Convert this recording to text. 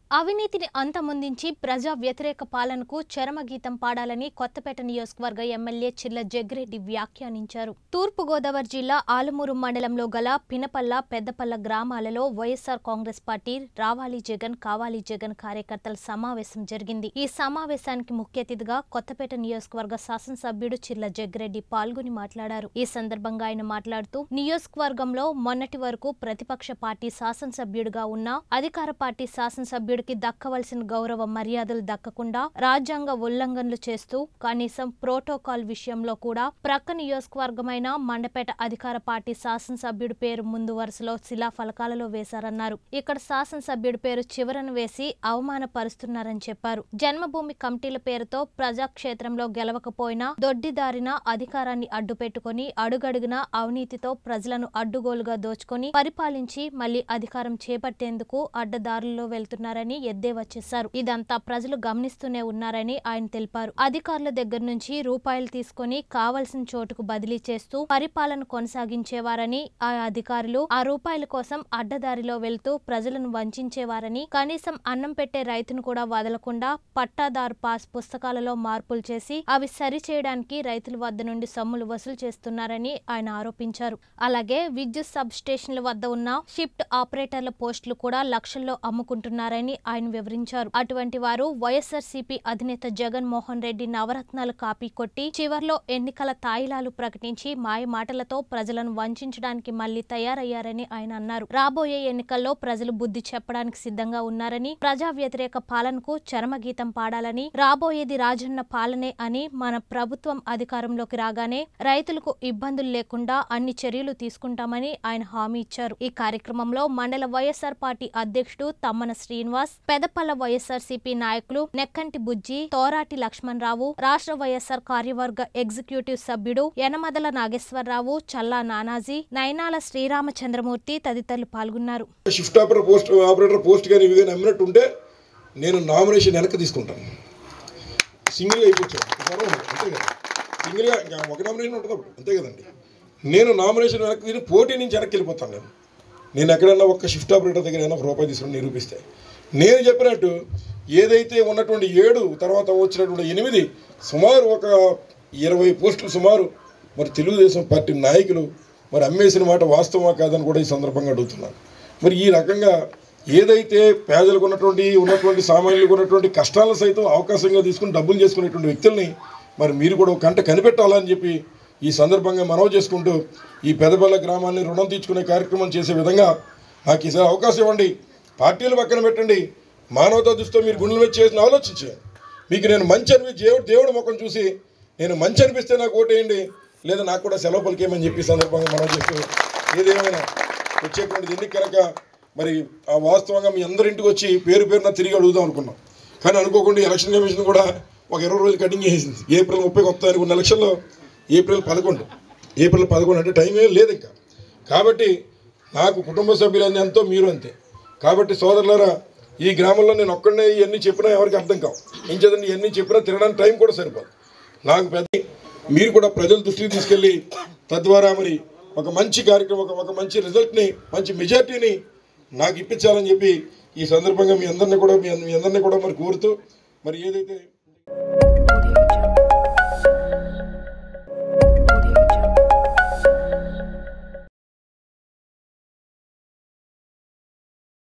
అవినీతిని అంతమొందించి ప్రజా వ్యతిరేక పాలనకు చరమగీతం పాడాలని కొత్తపేట నియోజకవర్గ ఎమ్మెల్యే చిల్ల జగ్గిరెడ్డి వ్యాఖ్యానించారు తూర్పుగోదావరి జిల్లా ఆలుమూరు మండలంలో గల పినపల్ల పెద్దపల్ల గ్రామాలలో వైఎస్ఆర్ కాంగ్రెస్ పార్టీ రావాలి జగన్ కావాలి జగన్ కార్యకర్తల సమావేశం జరిగింది ఈ సమావేశానికి ముఖ్య అతిథిగా కొత్తపేట నియోజకవర్గ శాసనసభ్యుడు చిల్ల జగ్గిరెడ్డి పాల్గొని మాట్లాడారు ఈ సందర్భంగా ఆయన మాట్లాడుతూ నియోజకవర్గంలో మొన్నటి వరకు ప్రతిపక్ష పార్టీ శాసనసభ్యుడిగా ఉన్న అధికార పార్టీ శాసనసభ్యుడికి దక్కవలసిన గౌరవ మర్యాదలు దక్కకుండా రాజ్యాంగ ఉల్లంఘనలు చేస్తూ కనీసం ప్రోటోకాల్ విషయంలో కూడా ప్రక్క నియోజకవర్గమైన మండపేట అధికార పార్టీ శాసనసభ్యుడి పేరు ముందు వరుసలో శిలా ఫలకాలలో వేశారన్నారు ఇక్కడ శాసనసభ్యుడి పేరు చివరన వేసి అవమానపరుస్తున్నారని చెప్పారు జన్మభూమి కమిటీల పేరుతో ప్రజాక్షేత్రంలో గెలవకపోయినా దొడ్డిదారిన అధికారాన్ని అడ్డుపెట్టుకుని అడుగడుగునా అవినీతితో ప్రజలను అడ్డుగోలుగా దోచుకొని పరిపాలించి మళ్లీ అధికారం చేపట్టేందుకు అడ్డదారుల్లో వెళ్తున్నారని ఎద్దేవా చేశారు ఇదంతా ప్రజలు గమనిస్తూనే ఉన్నారని ఆయన తెలిపారు అధికారుల దగ్గర నుంచి రూపాయలు తీసుకొని కావలసిన చోటుకు బదిలీ చేస్తూ పరిపాలన కొనసాగించేవారని ఆ అధికారులు ఆ రూపాయల కోసం అడ్డదారిలో వెళ్తూ ప్రజలను వంచేవారని కనీసం అన్నం పెట్టే రైతును కూడా వదలకుండా పట్టాదారు పాస్ పుస్తకాలలో మార్పులు చేసి అవి సరిచేయడానికి రైతుల వద్ద నుండి సొమ్ములు వసూలు చేస్తున్నారని ఆయన ఆరోపించారు అలాగే విద్యుత్ సబ్ స్టేషన్ల వద్ద ఉన్న షిఫ్ట్ ఆపరేటర్ల పోస్టులు కూడా లక్షల్లో అమ్ముకుంటున్నారని ఆయన వివరించారు అటువంటి వారు వైఎస్ఆర్సీపీ అధినేత జగన్ మోహన్ రెడ్డి నవరత్నాలు కాపీ కొట్టి చివర్లో ఎన్నికల తాయిలాలు ప్రకటించి మాయ మాటలతో ప్రజలను వంచడానికి మళ్లీ తయారయ్యారని ఆయన అన్నారు రాబోయే ఎన్నికల్లో ప్రజలు బుద్ధి చెప్పడానికి సిద్ధంగా ఉన్నారని ప్రజా వ్యతిరేక పాలనకు చరమగీతం పాడాలని రాబోయేది రాజన్న పాలనే అని మన ప్రభుత్వం అధికారంలోకి రాగానే రైతులకు ఇబ్బందులు లేకుండా అన్ని చర్యలు తీసుకుంటామని ఆయన హామీ ఇచ్చారు ఈ కార్యక్రమంలో మండల వైఎస్ఆర్ పార్టీ అధ్యక్షుడు తమ్మన శ్రీనివాస్ పెదపల్ల వైఎస్ఆర్ సిపి నాయకులు నెక్కంటి బుజ్జి తోరాటి లక్ష్మణరావు రాష్ట్ర వైఎస్ఆర్ కార్యవర్గ ఎగ్జిక్యూటివ్ సభ్యుడు యనమదల నాగేశ్వరరావు చల్లా నానాజీ నైనాల శ్రీరామచంద్రమూర్తి తదితరులు పాల్గొన్నారు shift operator post operator post కానీ ఇవి కానీ అమ్మినట్టు ఉంటే నేను నామినేషన్ వెనక్కి తీసుకుంటాను సింగిల్గా అయిపోవచ్చు అంతే కదా సింగిల్గా ఇంకా ఒక నామినేషన్ ఉంటుంది అప్పుడు అంతే కదండి నేను నామినేషన్ వెనక్కి తిని పోటీ నుంచి వెనక్కి వెళ్ళిపోతాను నేను నేను ఎక్కడన్నా ఒక షిఫ్ట్ ఆపరేటర్ దగ్గర ఏమైనా ఒక రూపాయి తీసుకుని నిరూపిస్తే నేను చెప్పినట్టు ఏదైతే ఉన్నటువంటి ఏడు తర్వాత వచ్చినటువంటి ఎనిమిది సుమారు ఒక ఇరవై పోస్టులు సుమారు మరి తెలుగుదేశం పార్టీ నాయకులు మరి అమ్మేసిన మాట వాస్తవమా కాదని కూడా ఈ సందర్భంగా అడుగుతున్నాను మరి ఈ రకంగా ఏదైతే పేదలకు ఉన్నటువంటి ఉన్నటువంటి సామాన్యులకు ఉన్నటువంటి కష్టాలను సైతం అవకాశంగా తీసుకుని డబ్బులు చేసుకునేటువంటి వ్యక్తుల్ని మరి మీరు కూడా ఒక కంట కనిపెట్టాలని చెప్పి ఈ సందర్భంగా మనవి చేసుకుంటూ ఈ పెదబల్ల గ్రామాన్ని రుణం తీర్చుకునే కార్యక్రమం చేసే విధంగా నాకు ఈసారి అవకాశం ఇవ్వండి పార్టీలు పక్కన పెట్టండి మానవతా దృష్టితో మీరు గుండెల మీద చేసిన ఆలోచించే మీకు నేను మంచి అనిపి దేవుడు దేవుడు ముఖం చూసి నేను మంచి అనిపిస్తే నాకు ఓటేయండి లేదా నాకు కూడా సెలవు పలికేయమని చెప్పి ఈ సందర్భంగా మనం చేస్తూ ఏదేమైనా వచ్చేటువంటిది ఎన్నిక కనుక మరి ఆ వాస్తవంగా మీ అందరింటికి వచ్చి పేరు పేరున తిరిగి అడుగుదాం అనుకున్నాం కానీ అనుకోకుండా ఎలక్షన్ కమిషన్ కూడా ఒక ఇరవై రోజులు కటింగ్ చేసింది ఏప్రిల్ ముప్పై వస్తాయి అనుకున్న ఎలక్షన్లో ఏప్రిల్ పదకొండు ఏప్రిల్ పదకొండు అంటే టైం ఏం లేదు ఇంకా కాబట్టి నాకు కుటుంబ సభ్యులు ఎంతో మీరు అంతే కాబట్టి సోదరులారా ఈ గ్రామంలో నేను ఒక్కడనే ఇవన్నీ చెప్పినా ఎవరికి అర్థం కావు ఏం చేద్దండి ఇవన్నీ చెప్పినా తినడానికి టైం కూడా సరిపోదు నాకు పెద్ద మీరు కూడా ప్రజల దృష్టికి తీసుకెళ్ళి తద్వారా మరి ఒక మంచి కార్యక్రమం ఒక ఒక మంచి రిజల్ట్ని మంచి మెజార్టీని నాకు ఇప్పించాలని చెప్పి ఈ సందర్భంగా మీ అందరిని కూడా మీ మీ అందరిని కూడా మరి కోరుతూ మరి ఏదైతే